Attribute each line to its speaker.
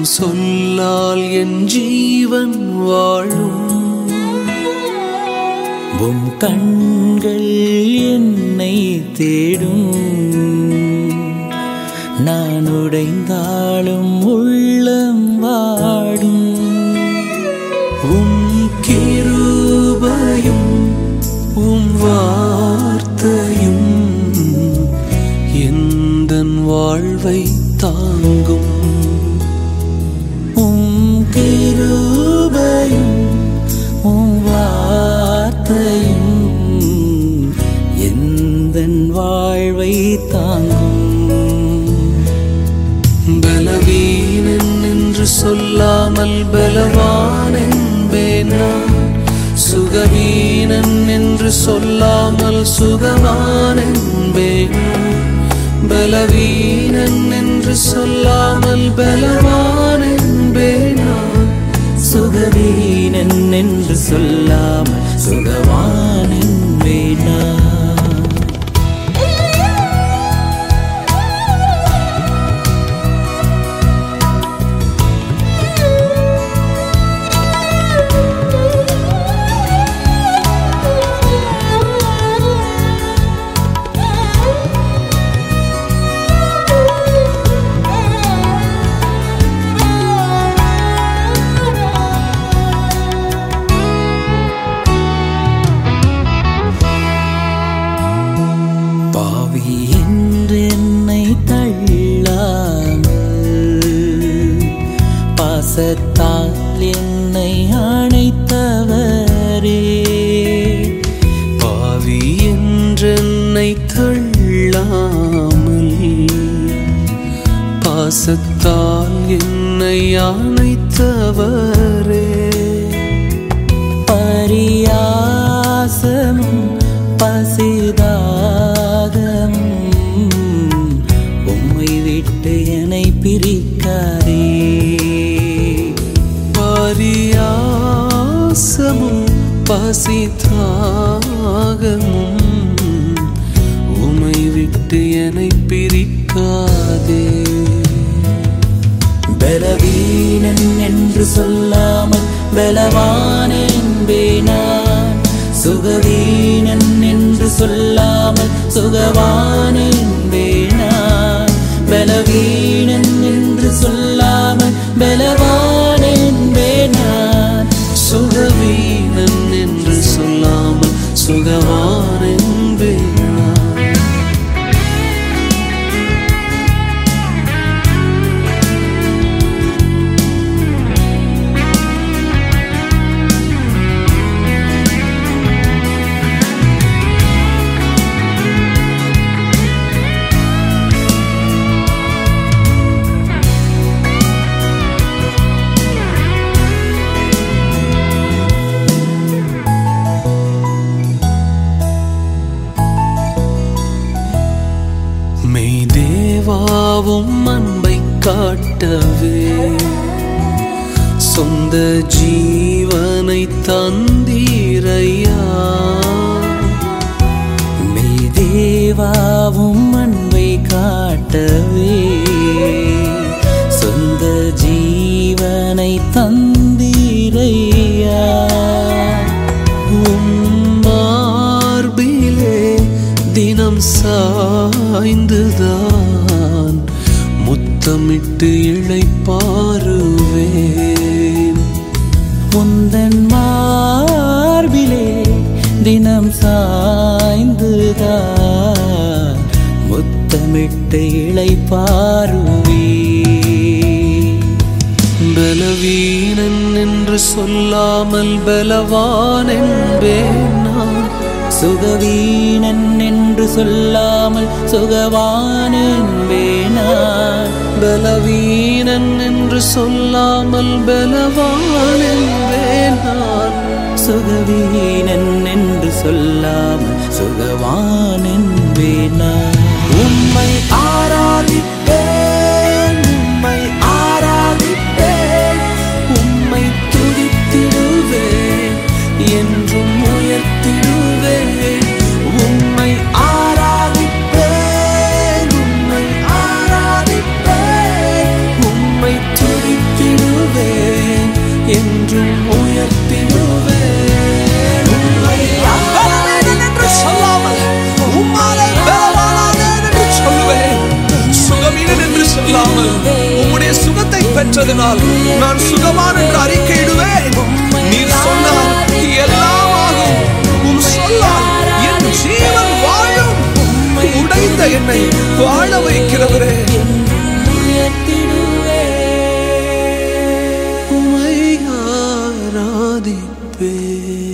Speaker 1: சொல்லால் என் ஜீவன் வாழும்
Speaker 2: உம் கண்கள் என்னை தேடும் நான் உடைந்தாலும் உள்ளம் வாடும்
Speaker 1: உம் கிருபையும் உம் வார்த்தையும் எந்தன் வாழ்வை தாங்கும்
Speaker 2: உம் கிருபையும் உம் வார்த்தையும் எந்தன் வாழ்வை தாங்கும்
Speaker 1: பலவீனன் என்று சொல்லாமல் பலவான் என்பேன் நான் சுகவீனன் என்று சொல்லாமல் சுகவான் என்பேன் நான். பலவீனன் என்று சொல்லாமல் பலவான் என்பேன் நான்.
Speaker 2: சுகவீனன் என்று சொல்லாமல் சுகவானின் வேணா பாவி என்று என்னை தள்ளாமல் பாசத்தால் என்னை அணைத்தவரே
Speaker 1: பாவி என்றென்னை தள்ளாமல் பாசத்தால் என்னை அணைத்தவரே
Speaker 2: பரியாசமும் பசிதாகமும் உம்மை விட்டு என்னை பிரிக்காதே
Speaker 1: பரியாசமும் பசிதாகமும் உமை விட்டு என்னை பிரிக்காதே
Speaker 2: பலவீனன் என்று சொல்லாமல் பலவான் என்பேனான் சுகவீனன் என்று சொல்லாமல் சுகவான் என்பேனான் பலவீனன் என்று சொல்லாமல் பலவான் என்பேனான்
Speaker 1: சுகவீனன் என்று சொல்லாமல் சுகவான் என்பேன் நான். மெய் தேவாவும் அன்பை காட்டவே சொந்த ஜீவனை தந்தீரையா
Speaker 2: மெய் தேவாவும் அன்பை காட்டவே சொந்த ஜீவனை தந்தீரையா
Speaker 1: உம் மார்பிலே தினம் சாய்ந்துதான் முத்தமிட்டு இழைப்பாருவேன்
Speaker 2: உந்தன் மார்பிலே தினம் சாய்ந்துதான் முத்தமிட்டு இளைப்பாருவே
Speaker 1: பலவீனன் என்று சொல்லாமல் பலவான் என்பேன் நான்
Speaker 2: சுகவீனன் என்று சொல்லாமல் சுகவான் என்பேனான்
Speaker 1: பலவீனன் என்று சொல்லாமல் பலவான் என்பேன் நான்
Speaker 2: சுகவீனன் என்று சொல்லாமல் சுகவான் என்பேனான் உம்மை ஆராதிப்பேன் உம்மை ஆராதிப்பேன்
Speaker 1: உம்மை துதித்திடுவேன் என்றும் உயர்த்திடுவேன் உம்மை ஆராதிப்பேன் உம்மை ஆராதிப்பேன் உம்மை துதித்திடுவேன் என்றும் உயர்த்திடுவேன் உம்மை பலவீனன் என்று சொல்லாமல் உம்மாலே பலவானானேன் என்று சொல்லுவேன் சுகவீனன் என்று சொல்லாமல் உம்முடைய சுகத்தை பெற்றதனால் நான் சுகமான் என்று அறிக்கையிடுவேன் நீர் சொன்னால் எல்லாம் ஆகும் உம் சொல்லால் என் ஜீவன் வாழும் உடைந்த என்னை வாழ வைக்கிறவரே உமை ஆராதிப்பேன்